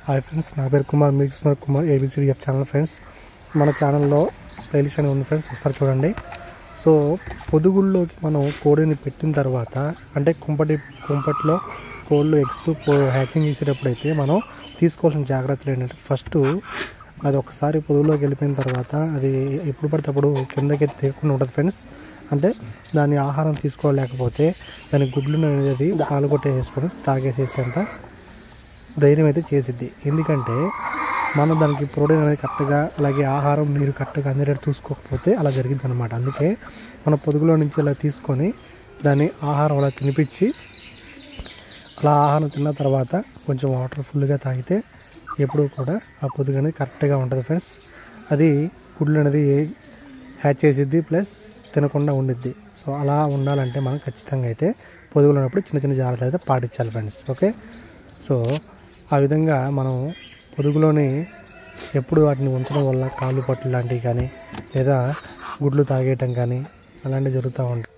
hi friends నా పేరు కుమార్ మీరు చూస్తున్నారు కుమార్ ఏబిసిడిఎఫ్ ఛానల్ ఫ్రెండ్స్ మన ఛానల్లో ప్లేలిస్ట్ అని ఉంది ఫ్రెండ్స్ ఒకసారి చూడండి సో పొదుగుల్లోకి మనం కోడిని పెట్టిన తర్వాత అంటే కుంపటి కుంపట్లో కోళ్ళు ఎగ్స్ హ్యాకింగ్ చేసేటప్పుడు అయితే మనం తీసుకోవాల్సిన జాగ్రత్తలు ఏంటంటే ఫస్ట్ అది ఒకసారి పొదుగులోకి వెళ్ళిపోయిన తర్వాత అది ఎప్పుడు పడితే అప్పుడు కిందకి తీయకుండా ఉంటుంది ఫ్రెండ్స్ అంటే దాని ఆహారం తీసుకోలేకపోతే దాని గుడ్లు అనేది పాలు కొట్టేసుకొని తాగేసేసేంత ధైర్యం అయితే చేసిద్ది ఎందుకంటే మనం దానికి ప్రోటీన్ అనేది కరెక్ట్గా అలాగే ఆహారం నీరు కరెక్ట్గా అందేటట్టు చూసుకోకపోతే అలా జరిగింది అనమాట అందుకే మన పొదుగులో నుంచి ఇలా తీసుకొని దాన్ని ఆహారం అలా తినిపించి అలా ఆహారం తిన్న తర్వాత కొంచెం వాటర్ ఫుల్గా తాగితే ఎప్పుడూ కూడా ఆ పొదుగు అనేది కరెక్ట్గా ఉంటుంది ఫ్రెండ్స్ అది గుడ్లు అనేది హ్యాచ్ చేసిద్ది ప్లస్ తినకుండా ఉండిద్ది సో అలా ఉండాలంటే మనం ఖచ్చితంగా అయితే పొదుగులు ఉన్నప్పుడు చిన్న చిన్న జాగ్రత్తలు అయితే పాటించాలి ఫ్రెండ్స్ ఓకే సో ఆ విధంగా మనం పొదుగులోని ఎప్పుడు వాటిని ఉంచడం వల్ల కాళ్ళు పట్లు లాంటివి కానీ లేదా గుడ్లు తాగేయటం కానీ అలాంటివి జరుగుతూ ఉంటాయి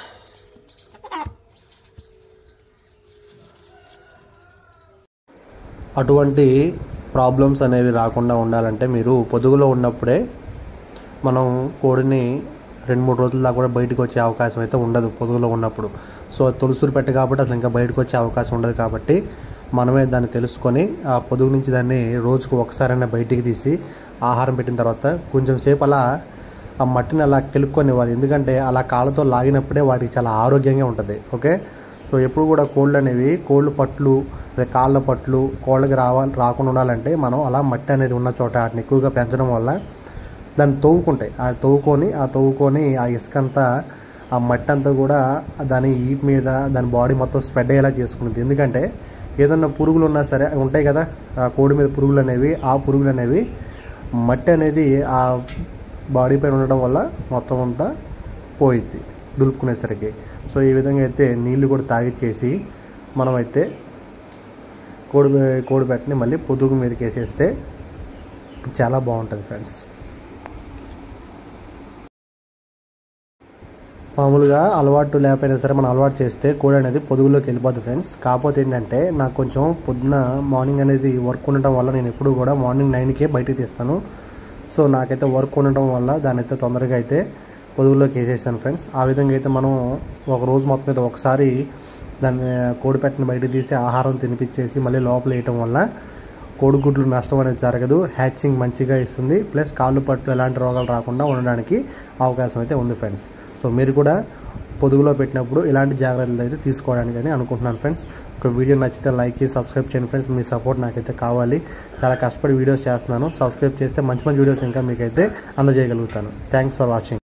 అటువంటి ప్రాబ్లమ్స్ అనేవి రాకుండా ఉండాలంటే మీరు పొదుగులో ఉన్నప్పుడే మనం కోడిని రెండు మూడు రోజుల దాకా కూడా బయటకు వచ్చే అవకాశం అయితే ఉండదు పొదుగులో ఉన్నప్పుడు సో తొలుసూరు పెట్ట కాబట్టి అసలు ఇంకా బయటకు వచ్చే అవకాశం ఉండదు కాబట్టి మనమే దాన్ని తెలుసుకొని ఆ పొదుగు నుంచి దాన్ని రోజుకు ఒకసారైనా బయటికి తీసి ఆహారం పెట్టిన తర్వాత కొంచెం సేపు అలా ఆ మట్టిని అలా కెలుక్కొనివ్వాలి ఎందుకంటే అలా కాళ్ళతో లాగినప్పుడే వాటికి చాలా ఆరోగ్యంగా ఉంటుంది ఓకే సో ఎప్పుడు కూడా కోళ్ళు అనేవి కోళ్ళు పట్లు అదే కాళ్ళ పట్లు కోళ్ళకి రావాలి రాకుండా ఉండాలంటే మనం అలా మట్టి అనేది ఉన్న చోట వాటిని ఎక్కువగా పెంచడం వల్ల దాన్ని తవ్వుకుంటాయి ఆ తవ్వుకొని ఆ తవ్వుకొని ఆ ఇసుక అంతా ఆ మట్టి అంతా కూడా దాని ఈప్ మీద దాని బాడీ మొత్తం స్ప్రెడ్ అయ్యేలా చేసుకుంటుంది ఎందుకంటే ఏదన్నా పురుగులు ఉన్నా సరే అవి ఉంటాయి కదా ఆ కోడి మీద పురుగులు అనేవి ఆ పురుగులు అనేవి మట్టి అనేది ఆ బాడీ పైన ఉండడం వల్ల మొత్తం అంతా పోయిద్ది దులుపుకునేసరికి సో ఈ విధంగా అయితే నీళ్లు కూడా తాగిచ్చేసి మనమైతే కోడి కోడి పెట్టని మళ్ళీ పొదుగు మీదకి వేసేస్తే చాలా బాగుంటుంది ఫ్రెండ్స్ మామూలుగా అలవాటు లేకపోయినా సరే మనం అలవాటు చేస్తే కోడి అనేది పొదుగులోకి వెళ్ళిపోద్ది ఫ్రెండ్స్ కాకపోతే ఏంటంటే నాకు కొంచెం పొద్దున మార్నింగ్ అనేది వర్క్ ఉండటం వల్ల నేను ఎప్పుడు కూడా మార్నింగ్ నైన్కే బయటికి తీస్తాను సో నాకైతే వర్క్ ఉండటం వల్ల దాని అయితే తొందరగా అయితే పొదుగులోకి వేసేసాను ఫ్రెండ్స్ ఆ విధంగా అయితే మనం ఒక రోజు మొత్తం మీద ఒకసారి దాన్ని కోడిపెట్టని బయటకు తీసి ఆహారం తినిపించేసి మళ్ళీ లోపల వేయటం వల్ల కోడిగుడ్లు నష్టం అనేది జరగదు హ్యాచింగ్ మంచిగా ఇస్తుంది ప్లస్ కాళ్ళు పట్టు ఎలాంటి రోగాలు రాకుండా ఉండడానికి అవకాశం అయితే ఉంది ఫ్రెండ్స్ సో మీరు కూడా పొదుగులో పెట్టినప్పుడు ఇలాంటి జాగ్రత్తలు అయితే తీసుకోవడానికి అని అనుకుంటున్నాను ఫ్రెండ్స్ ఒక వీడియో నచ్చితే లైక్ చేసి సబ్స్క్రైబ్ చేయండి ఫ్రెండ్స్ మీ సపోర్ట్ నాకైతే కావాలి చాలా కష్టపడి వీడియోస్ చేస్తున్నాను సబ్స్క్రైబ్ చేస్తే మంచి మంచి వీడియోస్ ఇంకా మీకైతే అందజేయగలుగుతాను థ్యాంక్స్ ఫర్ వాచింగ్